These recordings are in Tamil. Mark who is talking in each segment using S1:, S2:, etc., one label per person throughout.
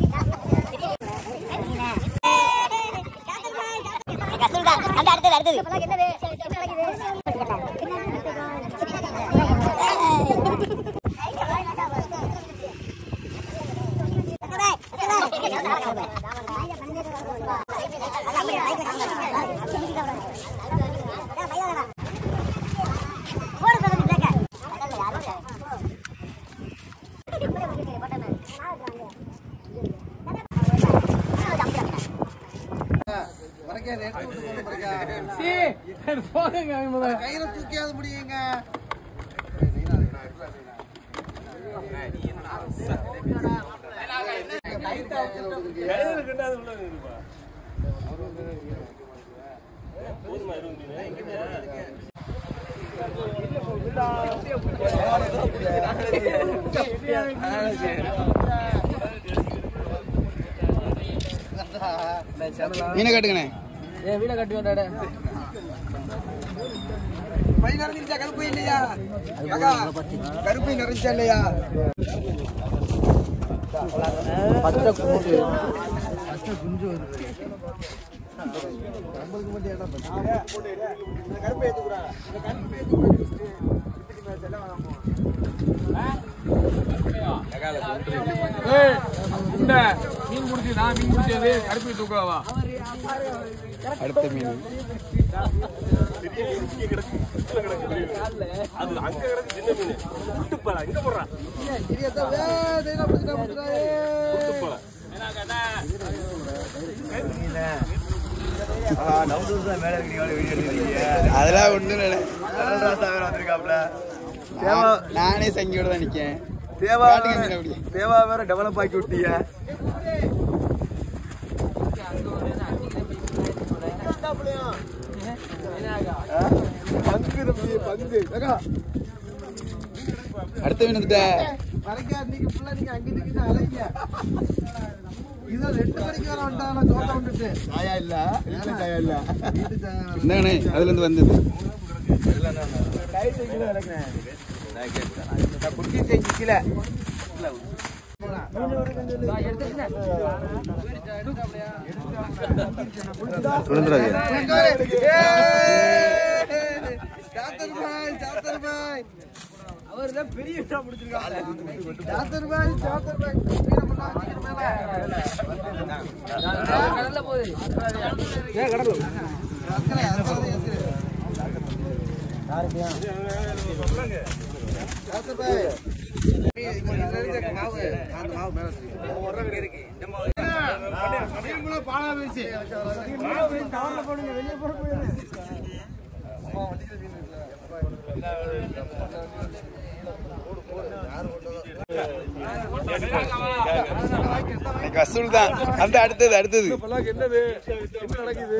S1: கசூல்தான் அந்த அடுத்தது அடுத்தது
S2: கையில தூக்கியாவது முடியுங்க மீனை காட்டுங்கண்ணே
S3: ஏன் வீட கட்டி வந்தாடே
S2: பை நிறைஞ்சிருச்சா கருப்பு இல்லையா மகா, கருப்பு நிறைஞ்சா இல்லையா
S3: பச்சை குண்டு
S2: கருப்பு ஏத்துக்குறா கருப்பு ஏத்துக்குறா
S4: ஏய், இந்த மீன் பிடிச்சி நான் மீன் பிடிச்சது கருப்பி தூக்கவா
S2: அடுத்த மீன் அதெல்லாம் ஒண்ணு நானே சங்கியோட தான் நிக்கேன்
S3: தேவா
S2: காட்டுங்க மீன் அப்படி.
S3: தேவா வேற டெவலப் ஆக்கி விட்டீங்க பங்கு தம்பி, பங்கு ஏக்கா,
S2: அடுத்த மீன் வந்துட்ட
S3: வரைக்கா நீங்க ஃபுல்லா நீங்க அங்கிட்டு இங்கிட்டு அலைங்க இதான் ரெண்டு மணிக்கு வர வந்துட்டாங்க தோட்டம் விட்டுட்டு
S2: சாயா இல்ல
S3: வீட்டு சாயா இல்ல. வீட்டு சாயா வேற.
S2: என்னங்கண்ணே அதுல இருந்து வந்தது
S3: லைட் எங்கேயும் இறக்குனேன். நான் குட்டி தேய்ச்சி கீழே. ஏய்! ஜாத்தர் பாய், ஜாத்தர் பாய். அவர்தான் பெரிய இடா பிடிச்சிருக்காரு. ஜாத்தர் பாய், ஜாத்தர் பாய். மீனை கொண்டா வச்சுக்கிற மேல. அக்கறை, அக்கறை, அக்கறை. ஜாத்தர் பாய். இங்க இருக்க மாவு, அந்த மாவு மேல வச்சிருக்கேன்.
S2: கசூல் தான் அந்த அடுத்தது அடுத்தது
S4: என்னது என்ன நடக்குது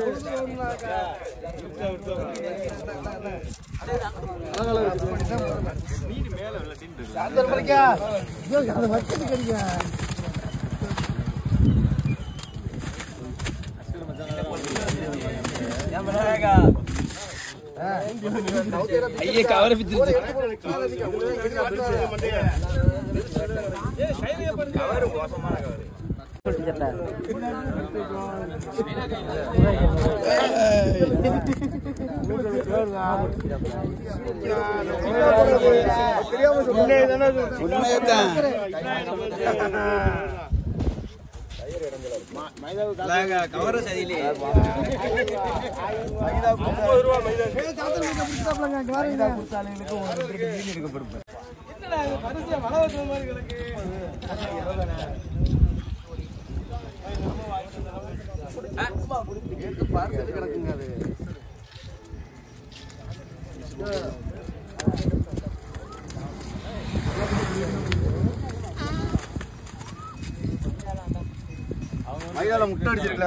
S3: ஜாத்தர் பாய்க்கா. ஐயோ, அதை வச்சது கிடைக்க.
S2: ஐயே கவரை பிச்சிருச்சு உண்மையதான்
S3: கவர சரியில்லை மைதால முட்டை அடிச்சிருக்கல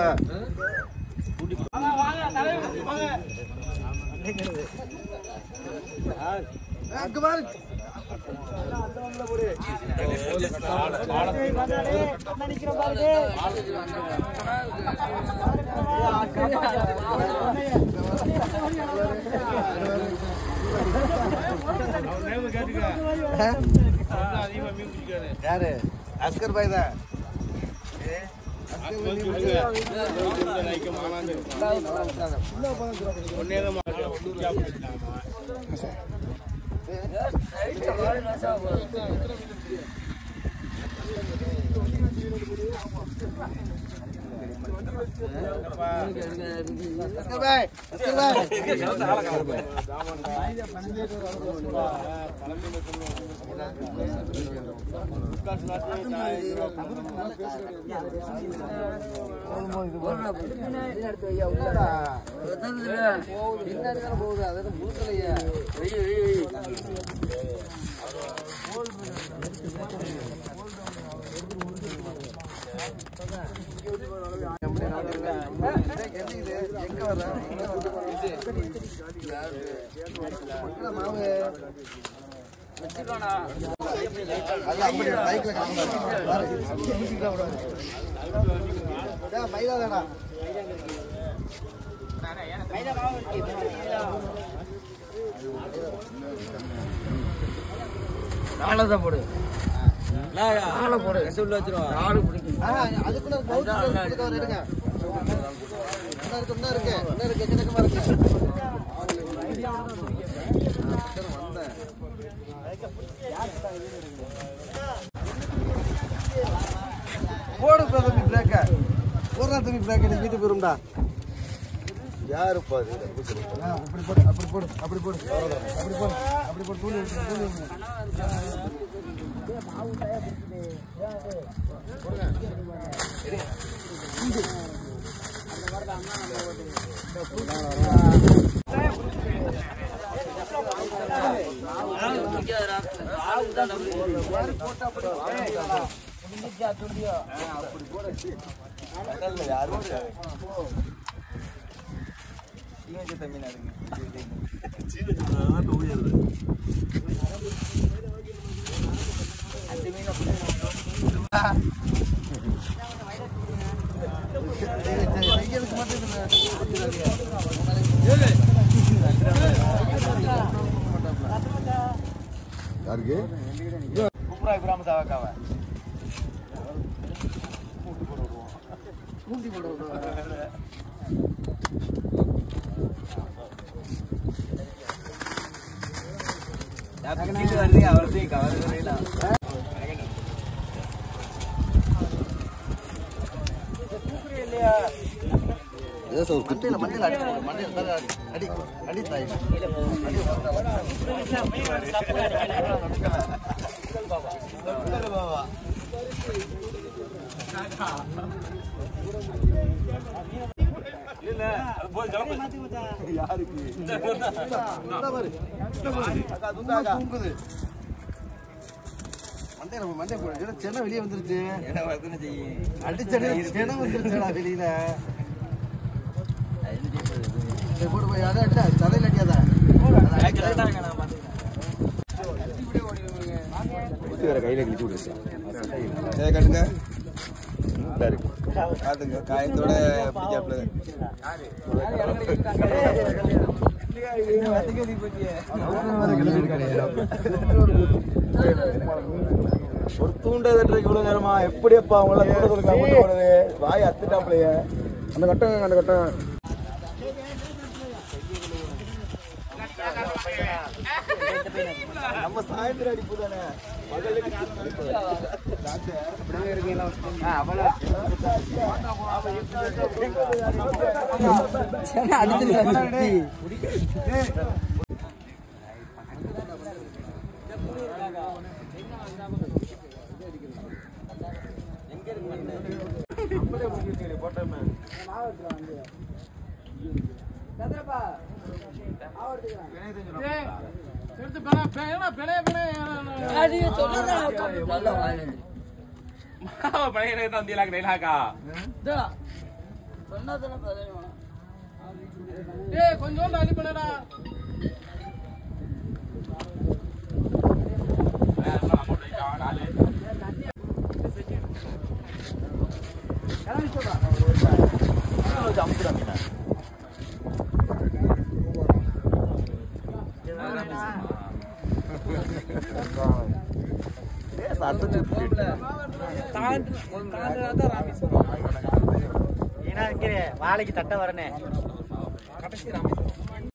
S3: அங்க பாரு யாரு அஸ்கர் பாய் தான் போடு தம்பி பிரேக்க போடுறா தம்பி பிரேக்க நீ வீட்டுக்கு வரும்டா
S5: யாருப்பா இது
S3: ஆ, அப்படி போடு அப்படி போடு அப்படி போடு அப்படி போடு அப்படி போடு தூணி இருக்கு, தூணி இருக்கு. தைக்கிறதுக்கு மட்டும் இதுல
S5: யாருக்கு ஏதோ ஒரு குத்து
S3: மண்டையில அடி மண்டையில தர அடி அடி அடி தாய் தூங்குது மண்டையில மண்டை போடு சென்னை வெளியே வந்துருச்சு அடிச்சடி சென்னை வந்துருச்சுடா வெளியில சரி, போடு போய் அதை அடிடா தலையில அடியாத
S5: குத்து வேற கையில கிழிச்சு விட்டுருச்சு ஏ காட்டுங்க இதா இருக்கு காட்டுங்க காயத்தோட பிடிக்காப்ல ஒரு தூண்ட தட்டுறதுக்கு இவ்வளவு நேரமா எப்படி அப்பா அவங்கள தூண்ட சொல்லுங்க மட்டும் போடுது வாய் அத்துட்டாப்லையே அந்த கட்டம் அந்த கட்டம் நம்ம சாயந்தரம் அடிப்பு தானே
S4: எடுத்து பெற பெற பெற பெற பழைய தந்தியலாக்கு டைலாக்கா ஏய் கொஞ்சம் அள்ளி பண்ணடா
S5: சட்டத்தை
S4: தாண்டு தாண்டு ராமேஸ்வரம்
S6: ஏன்னா இங்கே வாழைக்கு தட்டை வரனே